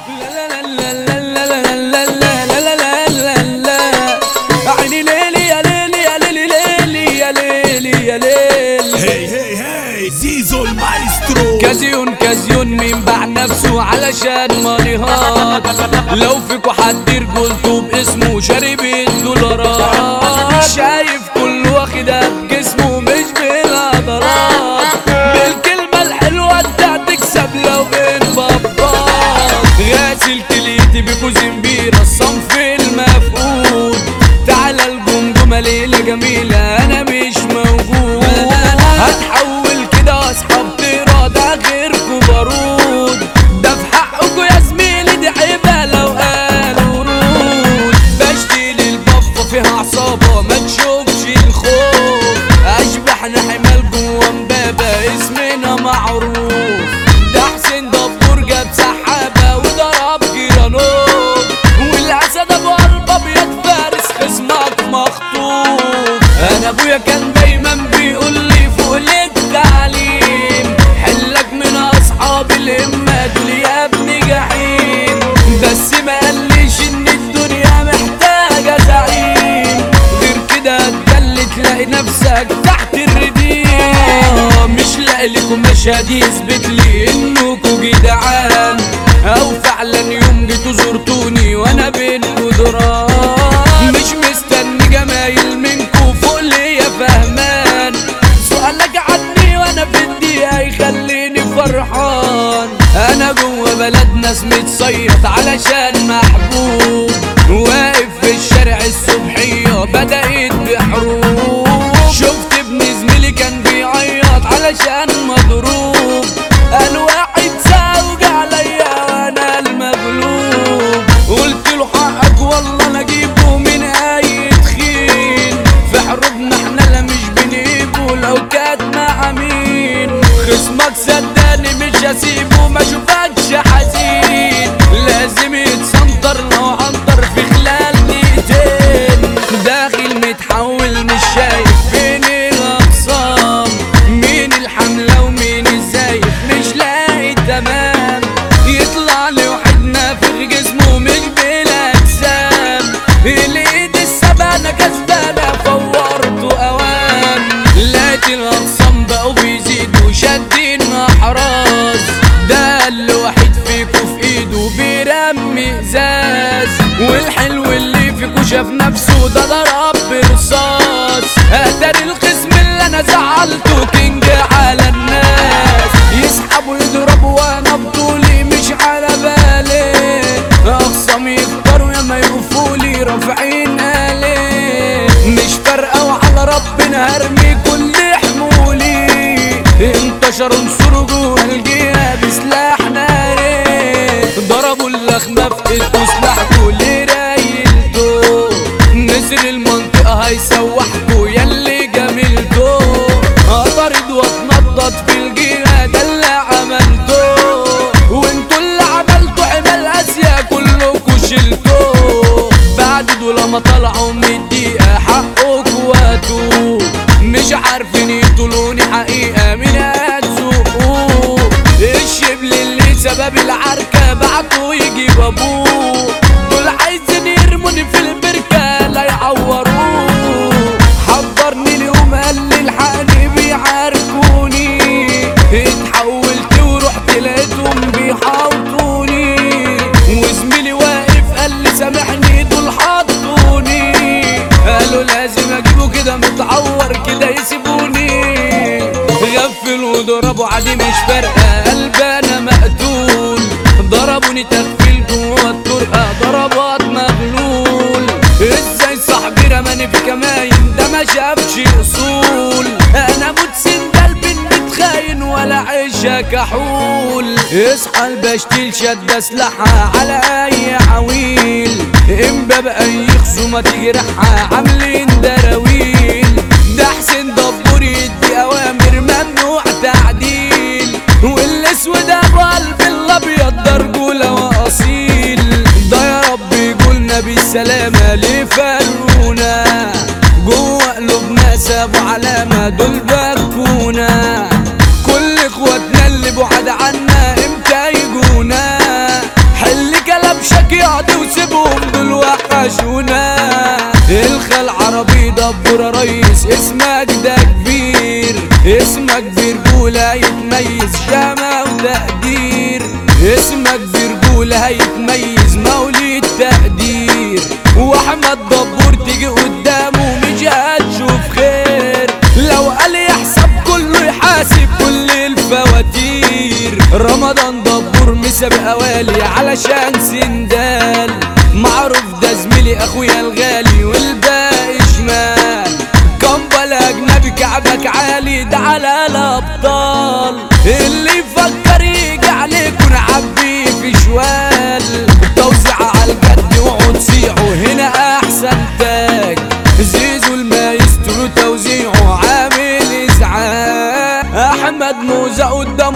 عيني ليلي يا ليلي يا ليلي ليلي يا ليلي يا ليلي هي هي هي زيزو المايسترو كازيون كازيون مين باع نفسه علشان مانيهات لو فيكوا حد رجولته باسمه شارب الدولارات شايف كل واخدها بجسمه مش بالعضلات بالكلمة الحلوة انت هتكسب لو انبطات غاسل كليتي بكوزين بيرة الصنف المفقود تعالى الجمجمة ليلة جميلة انا مش موجود هتحول كده اصحاب ترى ده غيركوا بارود ده في حقكوا يا زميلي دي عيبة لو قالوا رود بشتيل البفة فيها عصابة ما تشوفش الخوف اشبحنا حمال جوا امبابة اسمنا معروف ده حسين دبور جاب سحابة وضرب جيرانوب والاسد ابو قلب ابيض فارس خصمك مخطوف انا ابويا كان دايما بيقول لي فوق التعليم حلك من اصحاب الهمة دول يا ابن جحيم بس ما قاليش ان الدنيا محتاجة زعيم غير كده اتجلي تلاقي نفسك تحت الرديم مش لاقي لكم مشهد يثبت لي انكوا جدعان او فعلا يوم جيتوا زرتوني وانا بين الجدران مش مستني جمايل منكوا فوق ليا فهمان سؤالك عني وانا في الدقيقة يخليني فرحان انا جوه بلد ناس متصيط علشان محبوب واقف في الشارع الصبحية بدأت بحروب شفت ابن زميلي كان بيعيط علشان مضروب قال واحد زوج عليا وانا المغلوب قلت له حقك والله انا اجيبه من اي تخين في حروبنا احنا لا مش بنجيبه لو كانت مع مين خصمك صدقني مش هسيبه ما اشوفكش حزين لازم يتسنطر لو عنطر في خلال دقيقتين داخل متحول مش شايف فين الاقسام مين الحملة ومين الزايف مش لاقي تمام يطلع لي واحد نافخ جسمه مش بالاجسام الايد السبانة كسبانة فورته اوام لقيت الاقسام بقوا بيزيدوا شادين احراز ده اللي واحد فيكو في ايده بيرمي ازاز والحلو اللي فيكو شاف نفسه ده ضرب برصاص اتاري الخصم اللي انا زعلته كينج على الناس يسحبوا يضربوا وانا بطولي مش على بالي اخصم يفكروا يا ما يقفولي رافعين آلي مش فارقة وعلى ربنا هرمي كل حمولي انتشر انصر جوه الجهة بسلاح ناري ضربوا اللخمة في ايده سلاحكوا اللي رايلته نسر المنطقة هيسوحكوا ياللي جميلته اطرد واتنطط في الجهة ده اللي عملته وانتوا اللي عملتوا حمال اسيا كلكوا شلتوا بعد دول ما طلعوا من الدقيقة حقكوا واتوا مش عارفين يطولوني حقيقة من هتسوقوا الشبل اللي سبب العركة بعتوا يجيب ابوه دول عايزين يرموني في البركة لا يعوروه حضرني اليوم قال لي الحقني بيعاركوني اتحولت ورحت لقيتهم بيحاوطوني وزميلي واقف قال لي سامحني دول حطوني قالوا لازم اجيبه كده متعور كده يسيبوني غفل وضربوا عادي مش فارقه قلبي انا مقتول ضربوني تغفيل جوه الطرقه ضربات مغلول ازاي صاحبي رماني في كماين ده ما شافش اصول انا موت سندال بنت خاين ولا عيشة كحول اصحى البشتيل شد اسلحة على اي عويل امبا باي خصومة تجرحها عاملين دراويل ده حسين دبور يدي اوامر ممنوع تعديل والاسود ابو قلب الابيض ده رجولة واصيل ده يا رب يقولنا بالسلامة لفرونا جوه قلوبنا سابوا علامة دول بكونا كل اخواتنا اللي بعاد عنا امتى يجونا حل فاضي وسيبهم دول وحشونا الخال عربي دبور ريس اسمك ده كبير اسمك برجولة يتميز شامة وتقدير اسمك برجولة هيتميز مولد تقدير واحمد دبور تيجي قدامه مش هتشوف خير لو قال يحسب كله يحاسب كل الفواتير رمضان دبور مسابق اوالي علشان سندال معروف ده زميلي اخويا الغالي والباقي شمال كمبل اجنبي كعبك عالي ده على الابطال اللي يفكر يجي عليكم نعبيه في شوال توزيع على الجد وعود صيحوا هنا احسن تاج زيزو المايسترو توزيعه عامل ازعاج احمد موزة قدام